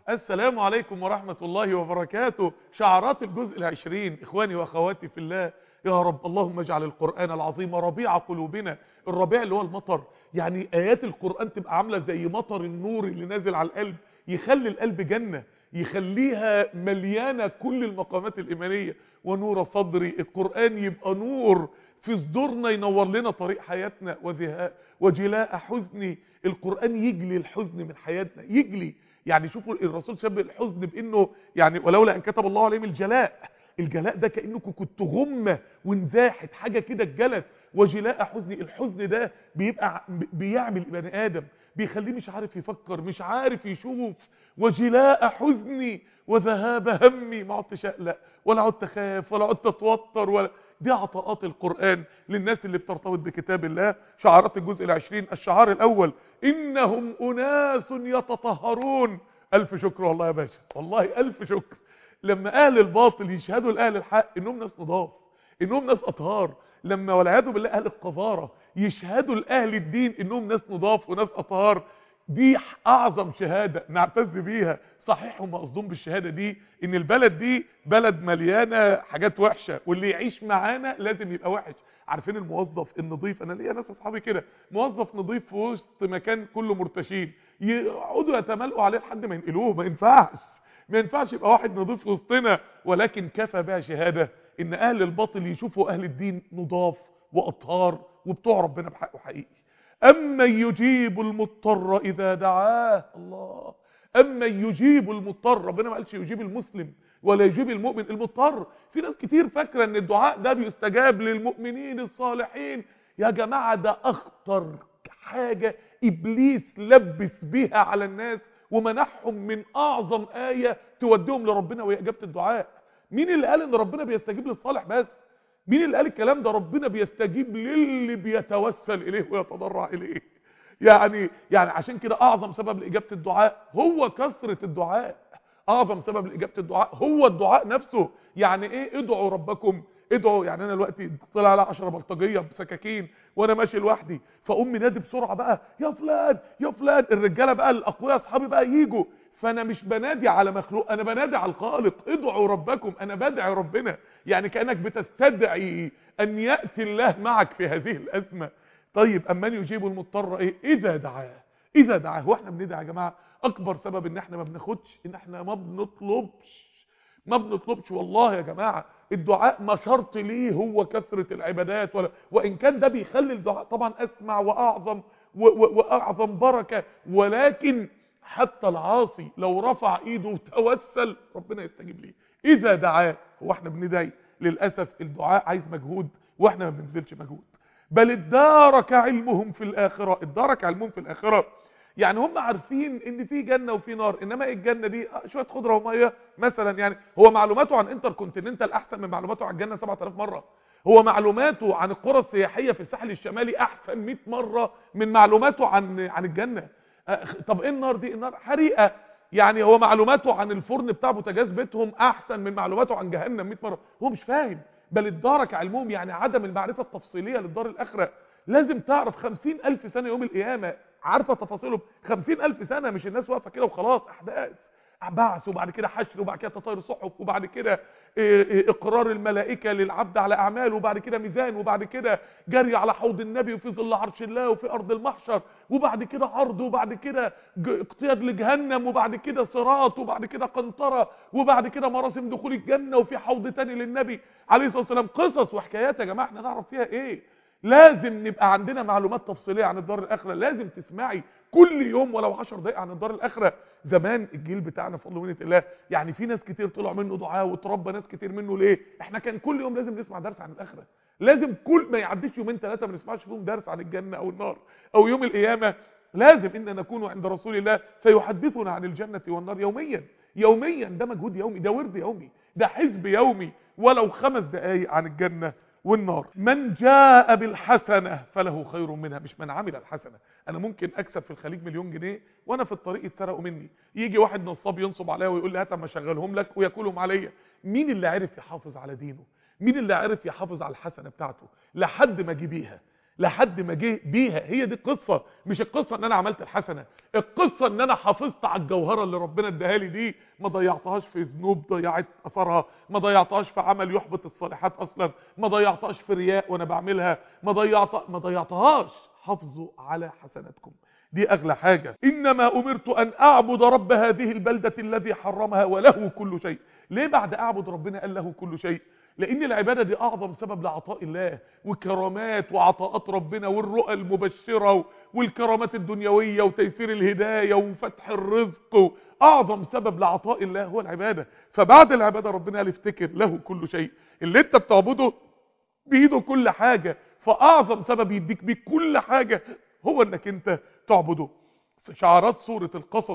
السلام عليكم ورحمة الله وبركاته شعارات الجزء العشرين إخواني وأخواتي في الله يا رب اللهم اجعل القرآن العظيم ربيع قلوبنا الربيع اللي هو المطر يعني آيات القرآن تبقى عاملة زي مطر النور اللي نازل على القلب يخلي القلب جنة يخليها مليانة كل المقامات الإيمانية ونور صدري القرآن يبقى نور في صدورنا ينور لنا طريق حياتنا وذهاء وجلاء حزني القرآن يجلي الحزن من حياتنا يجلي يعني شوفوا الرسول شبه الحزن بانه يعني ولولا ان كتب الله عليهم الجلاء الجلاء ده كانكم كنتوا غمه وانزاحت حاجه كده اتجلت وجلاء حزني الحزن ده بيبقى بيعمل بني ادم بيخليه مش عارف يفكر مش عارف يشوف وجلاء حزني وذهاب همي ما عدتش اقلق ولا عدت اخاف ولا عدت اتوتر ولا دي عطاءات القرآن للناس اللي بترتبط بكتاب الله شعارات الجزء العشرين الشعار الأول إنهم أناس يتطهرون ألف شكر والله يا باشا والله ألف شكر لما أهل الباطل يشهدوا لأهل الحق إنهم ناس نضاف إنهم ناس أطهار لما والعياذ بالله أهل القذارة يشهدوا لأهل الدين إنهم ناس نضاف وناس أطهار دي أعظم شهادة نعتز بيها صحيح هم قصدهم بالشهادة دي ان البلد دي بلد مليانة حاجات وحشة واللي يعيش معانا لازم يبقى وحش عارفين الموظف النظيف انا ليا ناس اصحابي كده موظف نظيف في وسط مكان كله مرتشين يقعدوا يتملقوا عليه لحد ما ينقلوه ما ينفعش ما ينفعش يبقى واحد نظيف في وسطنا ولكن كفى بها شهادة ان اهل الباطل يشوفوا اهل الدين نضاف واطهار وبتوع ربنا بحقه حقيقي اما يجيب المضطر اذا دعاه الله اما يجيب المضطر ربنا ما قالش يجيب المسلم ولا يجيب المؤمن المضطر في ناس كتير فاكره ان الدعاء ده بيستجاب للمؤمنين الصالحين يا جماعه ده اخطر حاجه ابليس لبس بيها على الناس ومنحهم من اعظم ايه توديهم لربنا وهي اجابه الدعاء مين اللي قال ان ربنا بيستجيب للصالح بس مين اللي قال الكلام ده ربنا بيستجيب للي بيتوسل اليه ويتضرع اليه يعني يعني عشان كده اعظم سبب لاجابه الدعاء هو كثره الدعاء اعظم سبب لاجابه الدعاء هو الدعاء نفسه يعني ايه ادعوا ربكم ادعوا يعني انا دلوقتي طلع على 10 بلطجيه بسكاكين وانا ماشي لوحدي فاقوم نادي بسرعه بقى يا فلان يا فلان الرجاله بقى الاقوياء اصحابي بقى يجوا فانا مش بنادي على مخلوق انا بنادي على الخالق ادعوا ربكم انا بدعي ربنا يعني كانك بتستدعي ان ياتي الله معك في هذه الازمه طيب امن يجيب المضطر ايه اذا دعاه اذا دعاه واحنا بندعي يا جماعه اكبر سبب ان احنا ما بناخدش ان احنا ما بنطلبش ما بنطلبش والله يا جماعه الدعاء ما شرط ليه هو كثره العبادات ولا وان كان ده بيخلي الدعاء طبعا اسمع واعظم و و واعظم بركه ولكن حتى العاصي لو رفع ايده وتوسل ربنا يستجيب ليه اذا دعاه هو احنا بندعي للاسف الدعاء عايز مجهود واحنا ما بنبذلش مجهود بل ادارك علمهم في الآخرة ادارك علمهم في الآخرة يعني هم عارفين ان في جنة وفي نار انما الجنة دي شوية خضرة ومية مثلا يعني هو معلوماته عن انتر كونتيننتال احسن من معلوماته عن الجنة 7000 مرة هو معلوماته عن القرى السياحية في الساحل الشمالي احسن 100 مرة من معلوماته عن عن الجنة طب ايه النار دي النار حريقة يعني هو معلوماته عن الفرن بتاع بوتاجاز بيتهم احسن من معلوماته عن جهنم 100 مرة هو مش فاهم بل ادارك علمهم يعني عدم المعرفة التفصيلية للدار الآخرة لازم تعرف خمسين ألف سنة يوم القيامة عارفة تفاصيلهم خمسين ألف سنة مش الناس واقفة كده وخلاص أحداث بعث وبعد كده حشر وبعد كده تطاير صحف وبعد كده اقرار الملائكة للعبد على اعماله وبعد كده ميزان وبعد كده جري على حوض النبي وفي ظل عرش الله وفي ارض المحشر وبعد كده عرض وبعد كده اقتياد لجهنم وبعد كده صراط وبعد كده قنطرة وبعد كده مراسم دخول الجنة وفي حوض تاني للنبي عليه الصلاة والسلام قصص وحكايات يا جماعة احنا نعرف فيها ايه لازم نبقى عندنا معلومات تفصيلية عن الدار الاخرة لازم تسمعي كل يوم ولو 10 دقائق عن الدار الاخره زمان الجيل بتاعنا بفضل ومنه الله يعني في ناس كتير طلع منه دعاء وتربى ناس كتير منه ليه احنا كان كل يوم لازم نسمع درس عن الاخره لازم كل ما يعديش يومين ثلاثه ما نسمعش فيهم درس عن الجنه او النار او يوم القيامه لازم ان نكون عند رسول الله فيحدثنا عن الجنه والنار يوميا يوميا ده مجهود يومي ده ورد يومي ده حزب يومي ولو خمس دقائق عن الجنه والنار من جاء بالحسنة فله خير منها مش من عمل الحسنة انا ممكن اكسب في الخليج مليون جنيه وانا في الطريق يتسرقوا مني يجي واحد نصاب ينصب عليا ويقول لي هات اما اشغلهم لك وياكلهم عليا مين اللي عرف يحافظ على دينه مين اللي عرف يحافظ على الحسنة بتاعته لحد ما جه بيها لحد ما جه بيها هي دي القصة مش القصة ان انا عملت الحسنة القصة ان انا حافظت على الجوهرة اللي ربنا اداها لي دي ما ضيعتهاش في ذنوب ضيعت اثرها ما ضيعتهاش في عمل يحبط الصالحات اصلا ما ضيعتهاش في رياء وانا بعملها ما ضيعت ما ضيعتهاش حافظوا على حسناتكم دي اغلى حاجة انما امرت ان اعبد رب هذه البلدة الذي حرمها وله كل شيء ليه بعد اعبد ربنا قال له كل شيء لان العبادة دي اعظم سبب لعطاء الله وكرامات وعطاءات ربنا والرؤى المبشرة والكرامات الدنيوية وتيسير الهداية وفتح الرزق اعظم سبب لعطاء الله هو العبادة فبعد العبادة ربنا قال افتكر له كل شيء اللي انت بتعبده بايده كل حاجة فاعظم سبب يديك بيه كل حاجة هو انك انت تعبده شعارات سورة القصص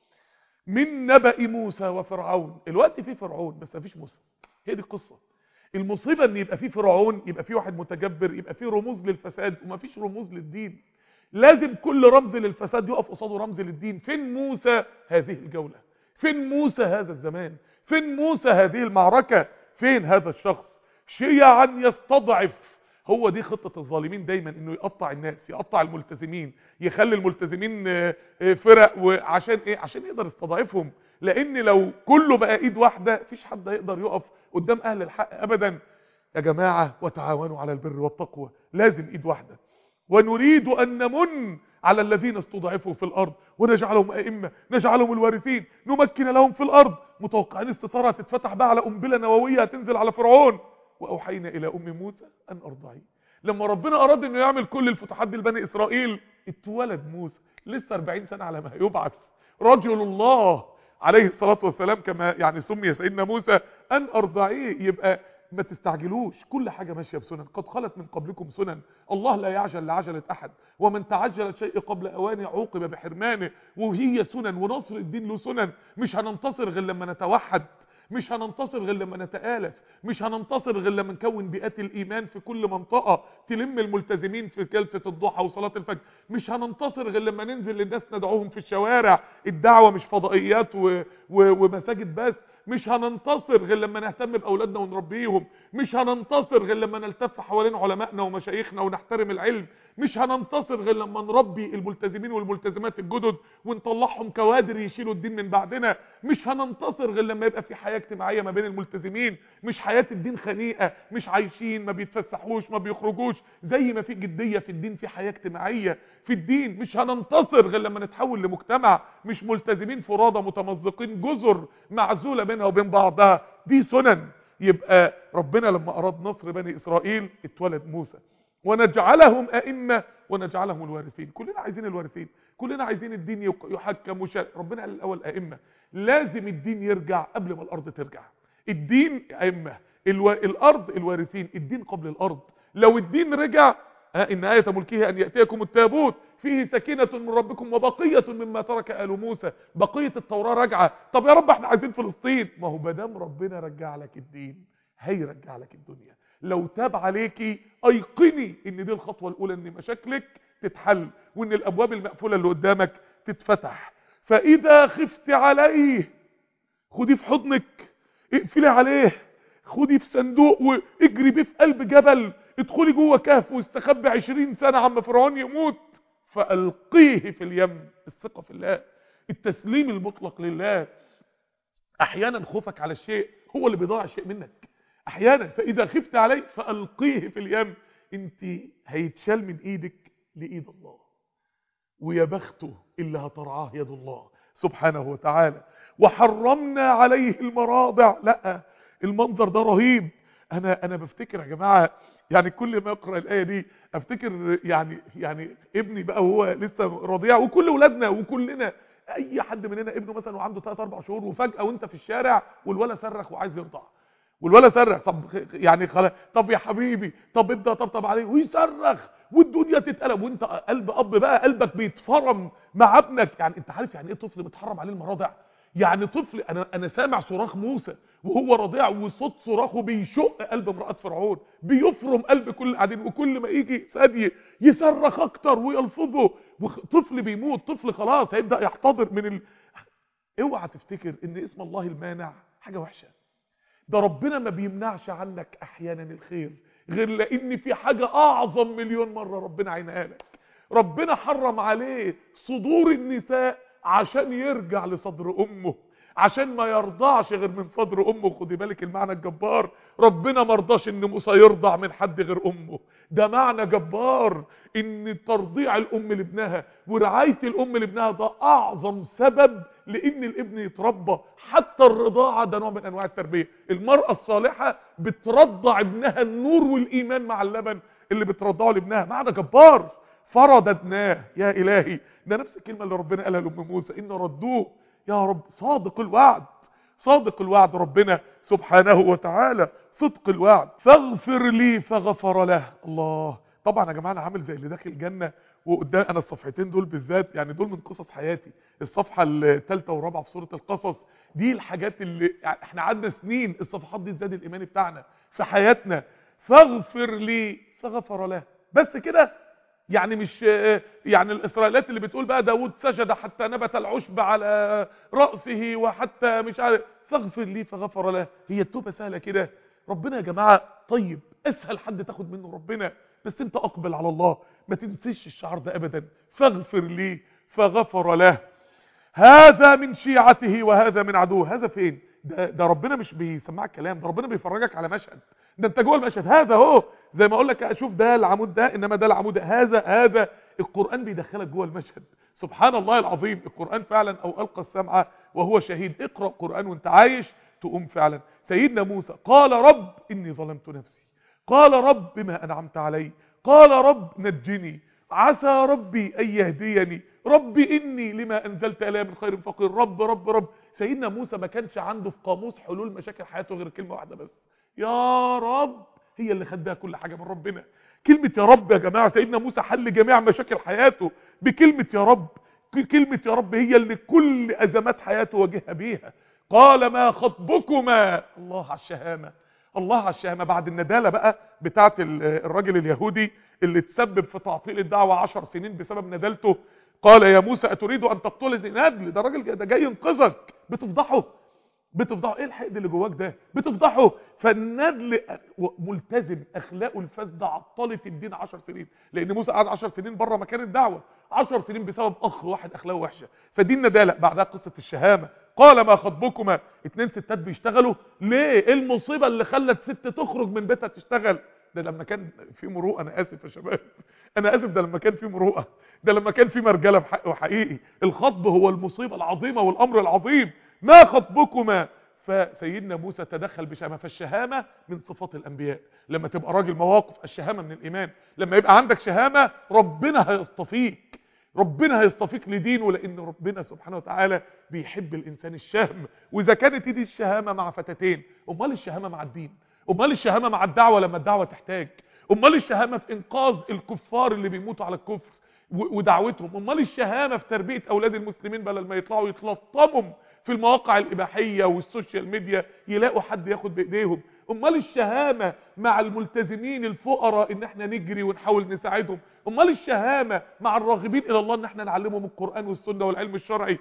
من نبأ موسى وفرعون الوقت فيه فرعون بس مفيش موسى هي دي القصة المصيبة ان يبقى فيه فرعون يبقى فيه واحد متجبر يبقى فيه رموز للفساد ومفيش رموز للدين لازم كل رمز للفساد يقف قصاده رمز للدين فين موسى هذه الجولة فين موسى هذا الزمان فين موسى هذه المعركة فين هذا الشخص شيعا يستضعف هو دي خطة الظالمين دايما انه يقطع الناس يقطع الملتزمين يخلي الملتزمين فرق وعشان ايه عشان يقدر يستضعفهم لان لو كله بقى ايد واحدة مفيش حد هيقدر يقف قدام اهل الحق ابدا يا جماعة وتعاونوا على البر والتقوى لازم ايد واحدة ونريد ان نمن على الذين استضعفوا في الارض ونجعلهم ائمة نجعلهم الوارثين نمكن لهم في الارض متوقعين الستارة تتفتح بقى على قنبلة نووية هتنزل على فرعون واوحينا الى ام موسى ان ارضعيه لما ربنا اراد انه يعمل كل الفتوحات دي لبني اسرائيل اتولد موسى لسه 40 سنة على ما هيبعث رجل الله عليه الصلاة والسلام كما يعني سمي سيدنا موسى ان ارضعيه يبقى ما تستعجلوش كل حاجة ماشية بسنن قد خلت من قبلكم سنن الله لا يعجل لعجلة احد ومن تعجل الشيء قبل اوانه عوقب بحرمانه وهي سنن ونصر الدين له سنن مش هننتصر غير لما نتوحد مش هننتصر غير لما نتآلف مش هننتصر غير لما نكون بيئات الإيمان في كل منطقة تلم الملتزمين في جلسة الضحى وصلاة الفجر مش هننتصر غير لما ننزل للناس ندعوهم في الشوارع الدعوة مش فضائيات و... و... ومساجد بس مش هننتصر غير لما نهتم بأولادنا ونربيهم مش هننتصر غير لما نلتف حوالين علمائنا ومشايخنا ونحترم العلم مش هننتصر غير لما نربي الملتزمين والملتزمات الجدد ونطلعهم كوادر يشيلوا الدين من بعدنا مش هننتصر غير لما يبقى في حياة اجتماعية ما بين الملتزمين مش حياة الدين خنيقة مش عايشين ما بيتفسحوش ما بيخرجوش زي ما في جدية في الدين في حياة اجتماعية في الدين مش هننتصر غير لما نتحول لمجتمع مش ملتزمين فرادى متمزقين جزر معزولة بينها وبين بعضها دي سنن يبقى ربنا لما أراد نصر بني إسرائيل اتولد موسى ونجعلهم أئمة ونجعلهم الوارثين كلنا عايزين الوارثين كلنا عايزين الدين يحكم وشا ربنا قال الأول أئمة لازم الدين يرجع قبل ما الأرض ترجع الدين أئمة الو... الأرض الوارثين الدين قبل الأرض لو الدين رجع ها إن آية ملكه أن يأتيكم التابوت فيه سكينة من ربكم وبقية مما ترك آل موسى بقية التوراة راجعة طب يا رب احنا عايزين فلسطين ما هو بدام ربنا رجع لك الدين هيرجع لك الدنيا لو تاب عليكي ايقني ان دي الخطوة الاولى ان مشاكلك تتحل وان الابواب المقفولة اللي قدامك تتفتح فاذا خفت عليه خديه في حضنك اقفلي عليه خديه في صندوق واجري بيه في قلب جبل ادخلي جوه كهف واستخبي عشرين سنة عما فرعون يموت فألقيه في اليم الثقة في الله التسليم المطلق لله احيانا خوفك على الشيء هو اللي بيضيع شيء منك احيانا فاذا خفت عليه فالقيه في اليم انت هيتشال من ايدك لايد الله ويا بخته اللي هترعاه يد الله سبحانه وتعالى وحرمنا عليه المراضع لا المنظر ده رهيب انا انا بفتكر يا جماعه يعني كل ما اقرا الايه دي افتكر يعني يعني ابني بقى وهو لسه رضيع وكل ولادنا وكلنا اي حد مننا ابنه مثلا وعنده 3 4 شهور وفجاه وانت في الشارع والولد صرخ وعايز يرضع والولد صرخ طب يعني خلاص طب يا حبيبي طب ابدا طبطب عليه ويصرخ والدنيا تتقلب وانت قلب اب بقى قلبك بيتفرم مع ابنك يعني انت عارف يعني ايه طفل بيتحرم عليه المراضع يعني طفل انا انا سامع صراخ موسى وهو رضيع وصوت صراخه بيشق قلب امراه فرعون بيفرم قلب كل اللي قاعدين وكل ما يجي ثدي يصرخ اكتر ويلفظه طفل بيموت طفل خلاص هيبدا يحتضر من ال... اوعى تفتكر ان اسم الله المانع حاجه وحشه ده ربنا ما بيمنعش عنك احيانا الخير غير لان في حاجة اعظم مليون مرة ربنا عينها لك ربنا حرم عليه صدور النساء عشان يرجع لصدر امه عشان ما يرضعش غير من صدر امه خدي بالك المعنى الجبار ربنا ما رضاش ان موسى يرضع من حد غير امه ده معنى جبار ان ترضيع الام لابنها ورعايه الام لابنها ده اعظم سبب لان الابن يتربى حتى الرضاعه ده نوع من انواع التربيه المراه الصالحه بترضع ابنها النور والايمان مع اللبن اللي بترضعه لابنها معنى جبار فرددناه يا الهي ده نفس الكلمه اللي ربنا قالها لام موسى ان ردوه يا رب صادق الوعد صادق الوعد ربنا سبحانه وتعالى صدق الوعد فاغفر لي فغفر له الله طبعا يا جماعه انا عامل زي اللي داخل الجنه وقدام انا الصفحتين دول بالذات يعني دول من قصص حياتي الصفحه الثالثه والرابعه في سوره القصص دي الحاجات اللي يعني احنا قعدنا سنين الصفحات دي الزاد الايماني بتاعنا في حياتنا فاغفر لي فغفر له بس كده يعني مش يعني الاسرائيليات اللي بتقول بقى داود سجد حتى نبت العشب على رأسه وحتى مش عارف فاغفر لي فغفر له هي التوبة سهلة كده ربنا يا جماعة طيب اسهل حد تاخد منه ربنا بس انت اقبل على الله ما تنسيش الشعار ده ابدا فاغفر لي فغفر له هذا من شيعته وهذا من عدوه هذا فين ده, ده ربنا مش بيسمعك كلام ده ربنا بيفرجك على مشهد ده انت جوه المشهد هذا هو زي ما اقول لك اشوف ده العمود ده انما ده العمود ده هذا هذا القرآن بيدخلك جوه المشهد سبحان الله العظيم القرآن فعلا او القى السمع وهو شهيد اقرأ قرآن وانت عايش تقوم فعلا سيدنا موسى قال رب اني ظلمت نفسي قال رب بما انعمت علي قال رب نجني عسى ربي ان يهديني ربي اني لما انزلت الي من خير فقير رب رب رب سيدنا موسى ما كانش عنده في قاموس حلول مشاكل حياته غير كلمة واحدة بس يا رب هي اللي خدها كل حاجة من ربنا كلمة يا رب يا جماعة سيدنا موسى حل جميع مشاكل حياته بكلمة يا رب كلمة يا رب هي اللي كل أزمات حياته واجهها بيها قال ما خطبكما الله على الشهامة الله على الشهامة بعد الندالة بقى بتاعت الراجل اليهودي اللي تسبب في تعطيل الدعوة عشر سنين بسبب ندالته قال يا موسى أتريد أن تقتلني ندل ده راجل ده جاي ينقذك بتفضحه بتفضحه ايه الحقد اللي جواك ده بتفضحه فالندل ملتزم اخلاقه الفاسده عطلت الدين 10 سنين لان موسى قعد 10 سنين بره مكان الدعوه 10 سنين بسبب اخ واحد اخلاقه وحشه فدي النداله بعدها قصه الشهامه قال ما خطبكما اتنين ستات بيشتغلوا ليه ايه المصيبه اللي خلت ست تخرج من بيتها تشتغل ده لما كان في مروءه انا اسف يا شباب انا اسف ده لما كان في مروءه ده لما كان في مرجله بحق وحقيقي الخطب هو المصيبه العظيمه والامر العظيم ما خطبكما فسيدنا موسى تدخل بشهامه فالشهامه من صفات الانبياء لما تبقى راجل مواقف الشهامه من الايمان لما يبقى عندك شهامه ربنا هيصطفيك ربنا هيصطفيك لدينه لان ربنا سبحانه وتعالى بيحب الانسان الشهم واذا كانت دي الشهامه مع فتاتين امال الشهامه مع الدين امال الشهامه مع الدعوه لما الدعوه تحتاج امال الشهامه في انقاذ الكفار اللي بيموتوا على الكفر ودعوتهم امال الشهامه في تربيه اولاد المسلمين بدل ما يطلعوا يتلطموا في المواقع الإباحية والسوشيال ميديا يلاقوا حد ياخد بإيديهم امال الشهامة مع الملتزمين الفقراء ان احنا نجري ونحاول نساعدهم امال الشهامة مع الراغبين الى الله ان احنا نعلمهم القرآن والسنة والعلم الشرعي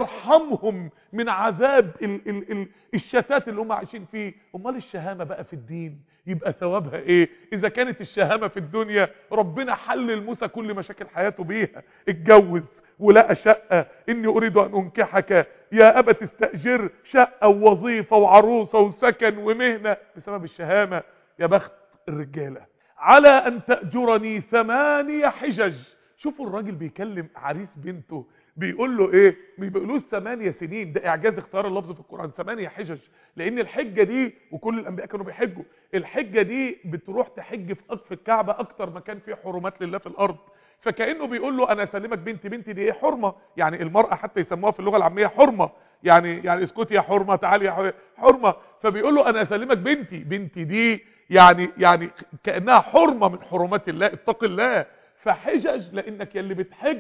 ونرحمهم من عذاب ال ال ال الشتات اللي هم عايشين فيه امال الشهامة بقى في الدين يبقى ثوابها ايه اذا كانت الشهامة في الدنيا ربنا حلل موسى كل مشاكل حياته بيها اتجوز ولقى شقة اني اريد ان انكحك يا ابا تستأجر شقة ووظيفة وعروسة وسكن ومهنة بسبب الشهامة يا بخت الرجالة على ان تأجرني ثمانية حجج شوفوا الراجل بيكلم عريس بنته بيقول له ايه ما بيقولوش ثمانية سنين ده اعجاز اختيار اللفظ في القرآن ثمانية حجج لان الحجة دي وكل الانبياء كانوا بيحجوا الحجة دي بتروح تحج في اقف الكعبة اكتر مكان فيه حرمات لله في الارض فكأنه بيقول له انا اسلمك بنتي بنتي دي ايه حرمة يعني المرأة حتى يسموها في اللغة العامية حرمة يعني يعني اسكتي يا حرمة تعالي يا حرمة فبيقول له انا اسلمك بنتي بنتي دي يعني يعني كأنها حرمة من حرمات الله اتق الله فحجج لانك يلي بتحج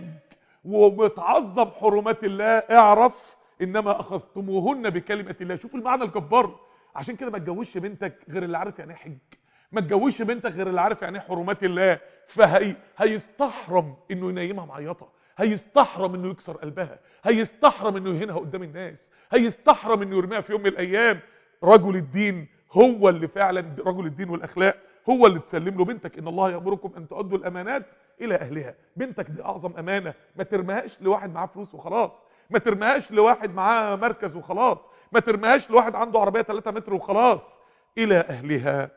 وبتعظم حرمات الله اعرف انما اخذتموهن بكلمة الله شوف المعنى الجبار عشان كده ما تجوزش بنتك غير اللي عارف يعني ايه حج ما تجوزش بنتك غير اللي عارف يعني ايه حرمات الله فهي هيستحرم انه ينيمها معيطه هيستحرم انه يكسر قلبها هيستحرم انه يهينها قدام الناس هيستحرم انه يرميها في يوم من الايام رجل الدين هو اللي فعلا رجل الدين والاخلاق هو اللي تسلم له بنتك ان الله يامركم ان تؤدوا الامانات الى اهلها بنتك دي اعظم امانه ما ترميهاش لواحد معاه فلوس وخلاص ما ترميهاش لواحد معاه مركز وخلاص ما ترميهاش لواحد عنده عربيه 3 متر وخلاص الى اهلها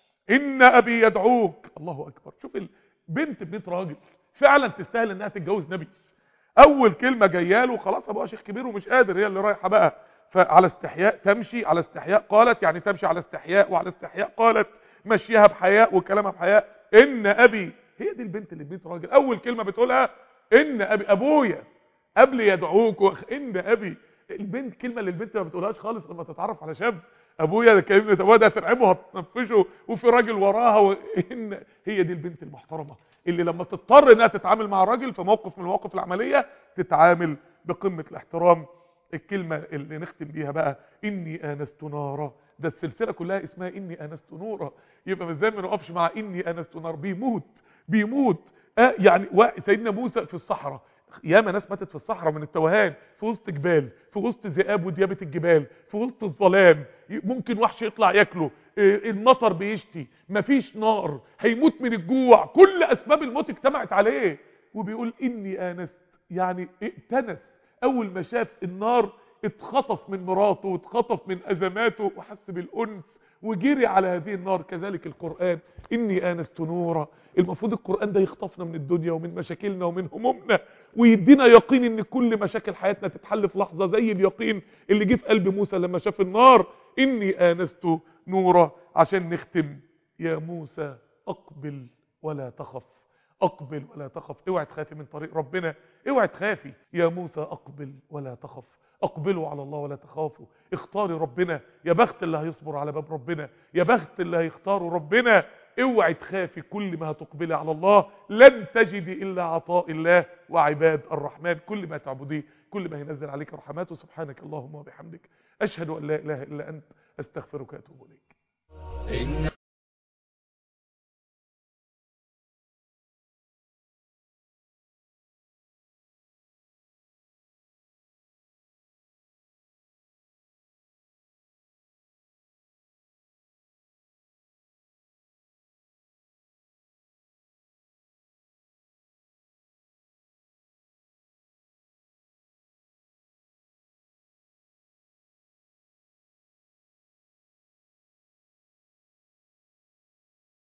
ان ابي يدعوك الله اكبر شوف البنت بنت راجل فعلا تستاهل انها تتجوز نبي اول كلمه جايه له خلاص ابقى شيخ كبير ومش قادر هي اللي رايحه بقى فعلى استحياء تمشي على استحياء قالت يعني تمشي على استحياء وعلى استحياء قالت مشيها بحياء وكلامها بحياء ان ابي هي دي البنت اللي بنت راجل اول كلمه بتقولها ان ابي ابويا قبل يدعوك وخ... ان ابي البنت كلمه اللي البنت ما بتقولهاش خالص لما تتعرف على شاب ابويا ده كلمه ابويا ده هترعبه هتنفشه وفي راجل وراها وان هي دي البنت المحترمه اللي لما تضطر انها تتعامل مع راجل في موقف من المواقف العمليه تتعامل بقمه الاحترام الكلمه اللي نختم بيها بقى اني انست نارا ده السلسله كلها اسمها اني انست نورا يبقى ازاي ما نقفش مع اني انست نار بيموت بيموت آه يعني سيدنا موسى في الصحراء ياما ناس ماتت في الصحراء من التوهان في وسط جبال في وسط ذئاب وديابه الجبال في وسط الظلام ممكن وحش يطلع ياكله المطر بيشتي مفيش نار هيموت من الجوع كل اسباب الموت اجتمعت عليه وبيقول اني انست يعني ائتنس اول ما شاف النار اتخطف من مراته واتخطف من ازماته وحس بالانس وجري على هذه النار كذلك القرآن إني آنست نورا المفروض القرآن ده يخطفنا من الدنيا ومن مشاكلنا ومن همومنا ويدينا يقين ان كل مشاكل حياتنا تتحل في لحظة زي اليقين اللي جه في قلب موسى لما شاف النار إني آنست نورا عشان نختم يا موسى أقبل ولا تخف أقبل ولا تخف اوعي تخافي من طريق ربنا اوعي تخافي يا موسى أقبل ولا تخف اقبلوا على الله ولا تخافوا اختاري ربنا يا بخت اللي هيصبر على باب ربنا يا بخت اللي هيختاروا ربنا اوعي تخافي كل ما هتقبلي على الله لن تجدي الا عطاء الله وعباد الرحمن كل ما تعبديه كل ما ينزل عليك رحماته سبحانك اللهم وبحمدك اشهد ان لا اله الا انت استغفرك واتوب اليك